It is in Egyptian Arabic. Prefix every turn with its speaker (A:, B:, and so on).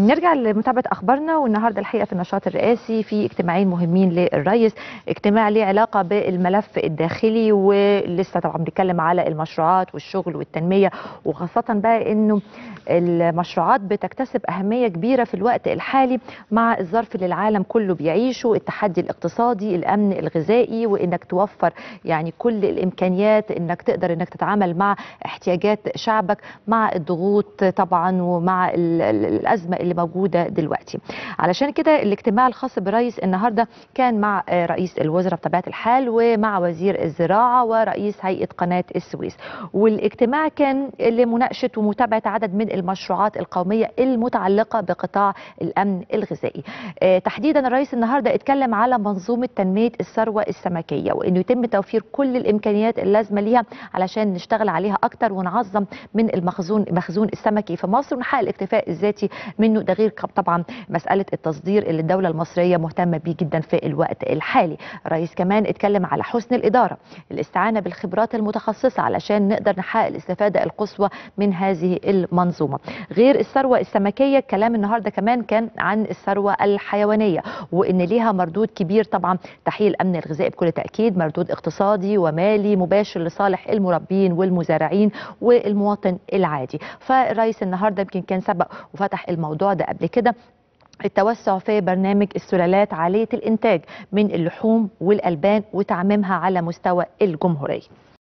A: نرجع لمتابعه اخبارنا والنهارده الحقيقه في النشاط الرئاسي في اجتماعين مهمين للرئيس اجتماع ليه علاقه بالملف الداخلي ولسه طبعا بنتكلم على المشروعات والشغل والتنميه وخاصه بقى انه المشروعات بتكتسب اهميه كبيره في الوقت الحالي مع الظرف اللي العالم كله بيعيشه التحدي الاقتصادي الامن الغذائي وانك توفر يعني كل الامكانيات انك تقدر انك تتعامل مع احتياجات شعبك مع الضغوط طبعا ومع الازمه اللي موجوده دلوقتي علشان كده الاجتماع الخاص بالرئيس النهارده كان مع رئيس الوزراء بطبيعه الحال ومع وزير الزراعه ورئيس هيئه قناه السويس والاجتماع كان لمناقشه ومتابعه عدد من المشروعات القوميه المتعلقه بقطاع الامن الغذائي تحديدا الرئيس النهارده اتكلم على منظومه تنميه الثروه السمكيه وانه يتم توفير كل الامكانيات اللازمه ليها علشان نشتغل عليها اكتر ونعظم من المخزون المخزون السمكي في مصر ونحقق الاكتفاء الذاتي منه ده غير طبعا مساله التصدير اللي الدوله المصريه مهتمه بيه جدا في الوقت الحالي الرئيس كمان اتكلم على حسن الاداره الاستعانه بالخبرات المتخصصه علشان نقدر نحقق الاستفاده القصوى من هذه المنظومه غير الثروه السمكيه الكلام النهارده كمان كان عن الثروه الحيوانيه وان ليها مردود كبير طبعا تحقيق الامن الغذائي بكل تاكيد مردود اقتصادي ومالي مباشر لصالح المربين والمزارعين والمواطن العادي فالرئيس النهارده يمكن كان سبق وفتح الموضوع ده قبل كده التوسع في برنامج السلالات عالية الإنتاج من اللحوم والألبان وتعميمها على مستوى الجمهورية